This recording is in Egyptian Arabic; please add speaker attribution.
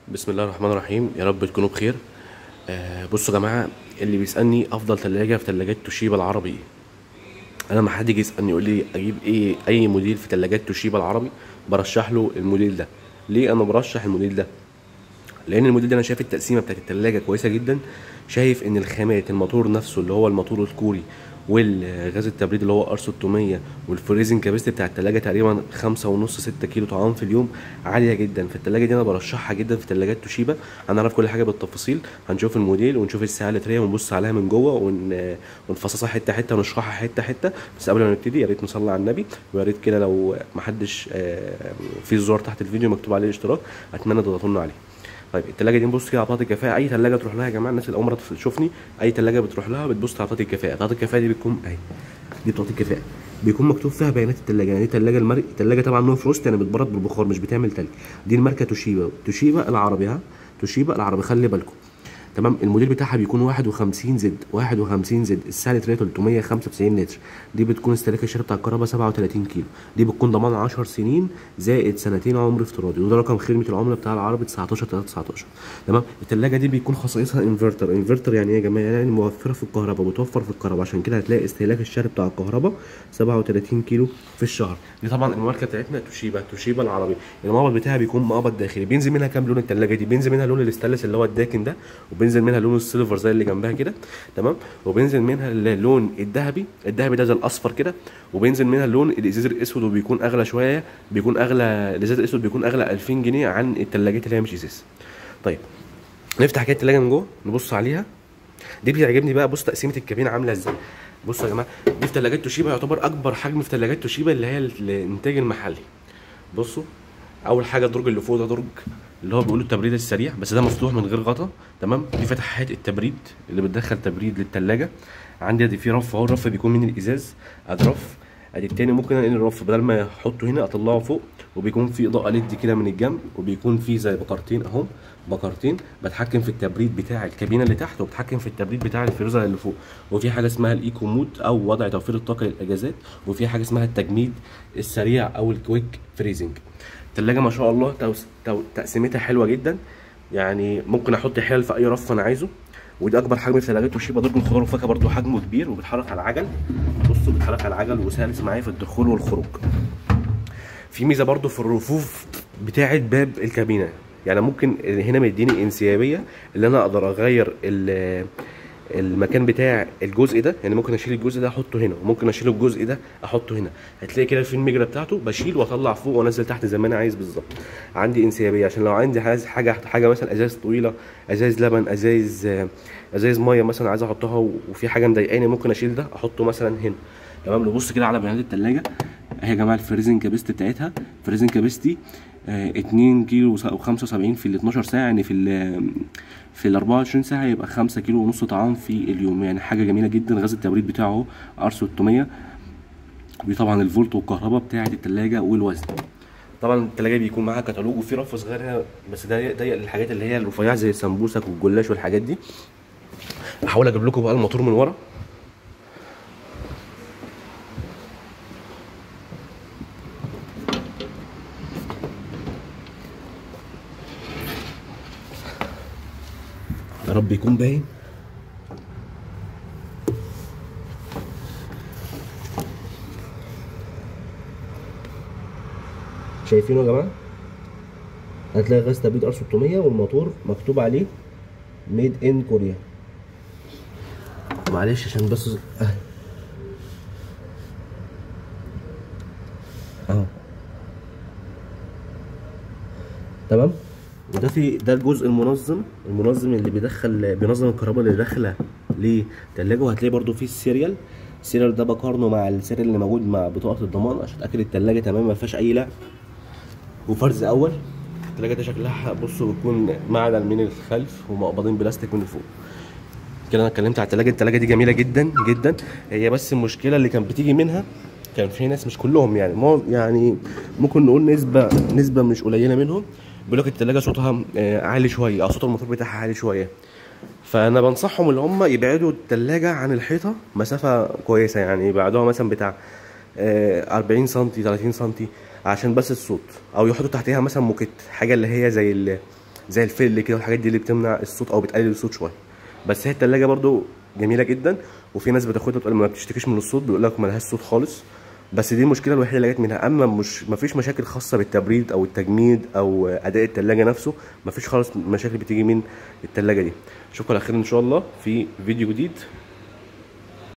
Speaker 1: بسم الله الرحمن الرحيم يا رب تكونوا بخير آه بصوا يا جماعه اللي بيسالني افضل ثلاجه في ثلاجات توشيبا العربي ايه انا ما حد يجي يسالني يقول لي اجيب ايه اي موديل في ثلاجات توشيبا العربي برشح له الموديل ده ليه انا برشح الموديل ده لان الموديل ده انا شايف التقسيمه بتاعت الثلاجه كويسه جدا شايف ان الخامات الموتور نفسه اللي هو الموتور الكوري والغاز التبريد اللي هو ار 600 والفريزنج كاباسيتي بتاع الثلاجه تقريبا خمسة ونص 6 كيلو طعام في اليوم عاليه جدا في دي انا برشحها جدا في ثلاجات توشيبا هنعرف كل حاجه بالتفاصيل هنشوف الموديل ونشوف الساعه اللتريه ونبص عليها من جوه ون... ونفصصها حته حته ونشرحها حته حته بس قبل ما نبتدي يا ريت نصلي على النبي ويا ريت كده لو محدش آه، في زرار تحت الفيديو مكتوب عليه الاشتراك اتمنى تضغطوا لنا عليه طيب التلاجة دي نبص كده على بطاقة الكفاءة أي تلاجة تروح لها يا جماعة الناس اللي أول مرة تشوفني أي تلاجة بتروح لها بتبص على بطاقة الكفاءة، بطاقة الكفاءة دي بتكون أهي دي بطاقة الكفاءة بيكون مكتوب فيها بيانات التلاجة يعني دي التلاجة المر... التلاجة طبعا نو فروست يعني بتبرد بالبخار مش بتعمل تلج دي الماركة توشيبا توشيبا العربي ها توشيبا العربي خلي بالكم تمام الموديل بتاعها بيكون 51 زد 51 زد السعه لتريه 395 لتر دي بتكون استهلاك الشحن بتاع الكهرباء 37 كيلو دي بتكون ضمان 10 سنين زائد سنتين عمر افتراضي وده رقم خدمه العمله بتاع العربي 19 3 19 تمام الثلاجه دي بيكون خصائصها انفرتر انفرتر يعني ايه يا جماعه يعني موفره في الكهرباء بتوفر في الكهرباء عشان كده هتلاقي استهلاك الشحن بتاع الكهرباء 37 كيلو في الشهر دي طبعا الماركه بتاعتنا توشيبا توشيبا العربي المقبض بتاعها بيكون مقبض داخلي بينزل منها كام لون الثلاجه دي بينزل منها لون الاستانلس اللي هو الداكن ده وبينزل منها لون السيلفر زي اللي جنبها كده تمام وبينزل منها اللون الذهبي الذهبي ده زي الاصفر كده وبينزل منها اللون الازاز الاسود وبيكون اغلى شويه بيكون اغلى الازاز الاسود بيكون اغلى 2000 جنيه عن الثلاجات اللي هي مش ازاز طيب نفتح كده الثلاجه من جوه نبص عليها دي بيعجبني بقى بص تقسيمه الكابينه عامله ازاي بصوا يا جماعه دي في ثلاجات توشيبا يعتبر اكبر حجم في ثلاجات توشيبا اللي هي الانتاج المحلي بصوا اول حاجه الدرج اللي فوق ده درج اللي هو بيقولوا التبريد السريع بس ده مفتوح من غير غطا تمام دي فتحات التبريد اللي بتدخل تبريد للثلاجه عندي ادي في رف اهو الرف بيكون من الازاز ادي رف ادي التاني ممكن انقل الرف بدل ما احطه هنا اطلعه فوق وبيكون في اضاءه ليد كده من الجنب وبيكون في زي بقرتين اهو بقرتين بتحكم في التبريد بتاع الكابينه اللي تحت وبتحكم في التبريد بتاع الفريزر اللي فوق وفي حاجه اسمها الايكو مود او وضع توفير الطاقه للاجازات وفي حاجه اسمها التجميد السريع او الكويك فريزنج التلاجة ما شاء الله توس... تو... تقسيمتها حلوة جدا يعني ممكن احط حلل في اي رف انا عايزه ودي اكبر حجم في ثلاجات توشيبا درج الخضار والفاكهه برضو حجمه كبير وبيتحرك على العجل بصوا بيتحرك على العجل وسلس معايا في الدخول والخروج في ميزه برضو في الرفوف بتاعه باب الكابينه يعني ممكن هنا مديني انسيابيه اللي انا اقدر اغير المكان بتاع الجزء ده يعني ممكن اشيل الجزء ده احطه هنا وممكن اشيل الجزء ده احطه هنا هتلاقي كده في المجرى بتاعته بشيل واطلع فوق وانزل تحت زي ما انا عايز بالظبط عندي انسيابيه عشان لو عندي عايز حاجه حاجه مثلا ازاز طويله ازاز لبن ازاز ازاز ميه مثلا عايز احطها وفي حاجه مضايقاني ممكن اشيل ده احطه مثلا هنا تمام نبص كده على بيانات الثلاجه اهي يا جماعه الفريزنج كابستي بتاعتها فريزنج كابستي 2 كيلو و75 في ال 12 ساعه يعني في ال في ال 24 ساعه يبقى 5 كيلو ونص طعام في اليوم يعني حاجه جميله جدا غاز التبريد بتاعه ار 600 وطبعا الفولت والكهرباء بتاعه الثلاجه والوزن طبعا الثلاجه بيكون معاها كتالوج وفي رف صغير هنا بس ده ضيق للحاجات اللي هي الرفيعه زي السمبوسك والجلاش والحاجات دي احاول اجيب لكم بقى الموتور من ورا يا رب يكون باين شايفينه يا جماعه هتلاقي غاز تبريد ار 600 والموتور مكتوب عليه ميد ان كوريا معلش عشان بس اهي اهو تمام وده في ده الجزء المنظم المنظم اللي بيدخل بينظم الكهرباء اللي داخله للثلاجه وهتلاقي برده في السيريال السيريال ده بقارنه مع السيريال اللي موجود مع بطاقه الضمان عشان اتاكد الثلاجه تمام ما فيهاش اي لعب وفرز اول الثلاجه دي شكلها بصوا بتكون معدن من الخلف ومقبضين بلاستيك من فوق كده انا اتكلمت على الثلاجه الثلاجه دي جميله جدا جدا هي بس المشكله اللي كانت بتيجي منها كان في ناس مش كلهم يعني مو يعني ممكن نقول نسبه نسبه مش قليله منهم بيقول لك التلاجة صوتها عالي شويه او صوت الموتور بتاعها عالي شويه فانا بنصحهم ان هم يبعدوا التلاجة عن الحيطه مسافه كويسه يعني يبعدوها مثلا بتاع 40 سم 30 سم عشان بس الصوت او يحطوا تحتها مثلا موكيت حاجه اللي هي زي زي الفل كده والحاجات دي اللي بتمنع الصوت او بتقلل الصوت شويه بس هي التلاجة برضو جميله جدا وفي ناس بتاخدها تقول ما بتشتكيش من الصوت بيقول لك ما لهاش صوت خالص بس دي المشكله الوحيده اللي جت منها اما مش ما فيش مشاكل خاصه بالتبريد او التجميد او اداء التلاجة نفسه ما فيش خالص مشاكل بتيجي من التلاجة دي اشوفكم على خير ان شاء الله في فيديو جديد